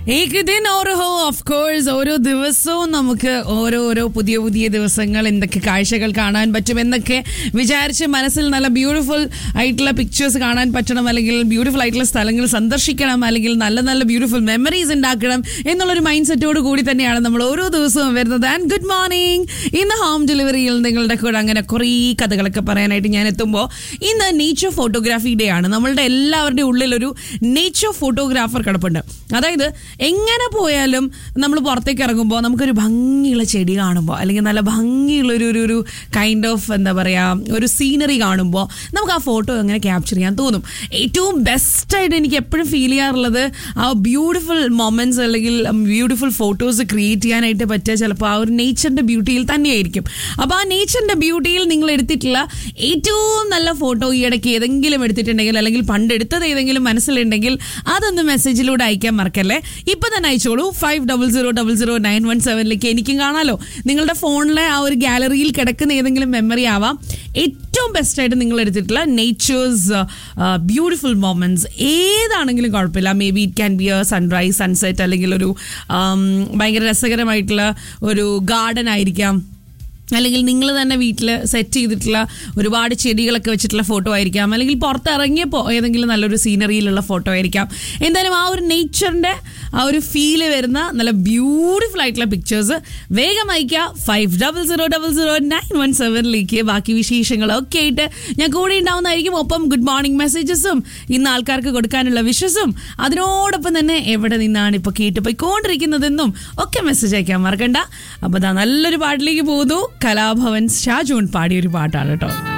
एक दिन और हो ഓഫ് കോഴ്സ് ഓരോ ദിവസവും നമുക്ക് ഓരോ ഓരോ പുതിയ പുതിയ ദിവസങ്ങൾ എന്തൊക്കെ കാഴ്ചകൾ കാണാൻ പറ്റും എന്നൊക്കെ വിചാരിച്ച് മനസ്സിൽ നല്ല ബ്യൂട്ടിഫുൾ ആയിട്ടുള്ള പിക്ചേഴ്സ് കാണാൻ പറ്റണം അല്ലെങ്കിൽ ബ്യൂട്ടിഫുൾ ആയിട്ടുള്ള സ്ഥലങ്ങൾ സന്ദർശിക്കണം അല്ലെങ്കിൽ നല്ല നല്ല ബ്യൂട്ടിഫുൾ മെമ്മറീസ് ഉണ്ടാക്കണം എന്നുള്ളൊരു മൈൻഡ് സെറ്റോട് കൂടി തന്നെയാണ് നമ്മൾ ഓരോ ദിവസവും വരുന്നത് ആൻഡ് ഗുഡ് മോർണിംഗ് ഇന്ന് ഹോം ഡെലിവറിയിൽ നിങ്ങളുടെ കൂടെ അങ്ങനെ കുറേ കഥകളൊക്കെ പറയാനായിട്ട് ഞാൻ എത്തുമ്പോൾ ഇന്ന് നേച്ചർ ഫോട്ടോഗ്രാഫി ഡേ ആണ് നമ്മളുടെ എല്ലാവരുടെയും ഉള്ളിലൊരു നേച്ചർ ഫോട്ടോഗ്രാഫർ കിടപ്പുണ്ട് അതായത് എങ്ങനെ പോയാലും നമ്മൾ പുറത്തേക്ക് ഇറങ്ങുമ്പോൾ നമുക്കൊരു ഭംഗിയുള്ള ചെടി കാണുമ്പോൾ അല്ലെങ്കിൽ നല്ല ഭംഗിയുള്ള ഒരു ഒരു ഒരു കൈൻഡ് ഓഫ് എന്താ പറയുക ഒരു സീനറി കാണുമ്പോൾ നമുക്ക് ആ ഫോട്ടോ എങ്ങനെ ക്യാപ്ചർ ചെയ്യാൻ തോന്നും ഏറ്റവും ബെസ്റ്റായിട്ട് എനിക്ക് എപ്പോഴും ഫീൽ ചെയ്യാറുള്ളത് ആ ബ്യൂട്ടിഫുൾ മൊമെന്റ്സ് അല്ലെങ്കിൽ ബ്യൂട്ടിഫുൾ ഫോട്ടോസ് ക്രിയേറ്റ് ചെയ്യാനായിട്ട് പറ്റുക ചിലപ്പോൾ ആ ഒരു നേച്ചറിന്റെ ബ്യൂട്ടിയിൽ തന്നെയായിരിക്കും അപ്പോൾ ആ നേച്ചറിന്റെ ബ്യൂട്ടിയിൽ നിങ്ങൾ എടുത്തിട്ടുള്ള ഏറ്റവും നല്ല ഫോട്ടോ ഈ ഇടയ്ക്ക് ഏതെങ്കിലും എടുത്തിട്ടുണ്ടെങ്കിൽ അല്ലെങ്കിൽ പണ്ട് എടുത്തത് ഏതെങ്കിലും മനസ്സിലുണ്ടെങ്കിൽ അതൊന്ന് മെസ്സേജിലൂടെ അയക്കാൻ മറക്കല്ലേ ഇപ്പൊ തന്നെ അയച്ചോളൂ five double zero double zero nine one സെവനിലേക്ക് എനിക്കും കാണാലോ നിങ്ങളുടെ ഫോണിലെ ആ ഒരു ഗാലറിയിൽ കിടക്കുന്ന ഏതെങ്കിലും മെമ്മറി ആവാം ഏറ്റവും ബെസ്റ്റായിട്ട് നിങ്ങൾ എടുത്തിട്ടുള്ള നേച്ചേഴ്സ് ബ്യൂട്ടിഫുൾ മൊമെന്റ്സ് ഏതാണെങ്കിലും കുഴപ്പമില്ല may be it can be a sunrise sunset അല്ലെങ്കിൽ ഒരു ആം, ഭയങ്കര രസകരമായിട്ടുള്ള ഒരു ഗാർഡൻ ആയിരിക്കാം അല്ലെങ്കിൽ നിങ്ങൾ തന്നെ വീട്ടിൽ സെറ്റ് ചെയ്തിട്ടുള്ള ഒരുപാട് ചെടികളൊക്കെ വെച്ചിട്ടുള്ള ഫോട്ടോ ആയിരിക്കാം അല്ലെങ്കിൽ പുറത്തിറങ്ങിയപ്പോൾ ഏതെങ്കിലും നല്ലൊരു സീനറിയിലുള്ള ഫോട്ടോ ആയിരിക്കാം എന്തായാലും ആ ഒരു നേച്ചറിന്റെ ആ ഒരു ഫീല് വരുന്ന നല്ല ബ്യൂട്ടിഫുൾ ആയിട്ടുള്ള പിക്ചേഴ്സ് വേഗം അയക്കുക five double zero double zero nine one സെവനിലേക്ക് ബാക്കി വിശേഷങ്ങളൊക്കെ ആയിട്ട് ഞാൻ കൂടെ ഉണ്ടാവുന്നതായിരിക്കും ഒപ്പം ഗുഡ് മോർണിംഗ് മെസ്സേജസും ഇന്ന് ആൾക്കാർക്ക് കൊടുക്കാനുള്ള വിഷസും അതിനോടൊപ്പം തന്നെ എവിടെ നിന്നാണ് ഇപ്പോൾ കേട്ട് പോയിക്കൊണ്ടിരിക്കുന്നതെന്നും ഒക്കെ മെസ്സേജ് അയക്കാൻ മറക്കണ്ട അപ്പോൾ ദാ നല്ലൊരു പാട്ടിലേക്ക് പോകുന്നു കലാഭവൻ ഷാജോൺ പാടിയൊരു പാട്ടാണ് കേട്ടോ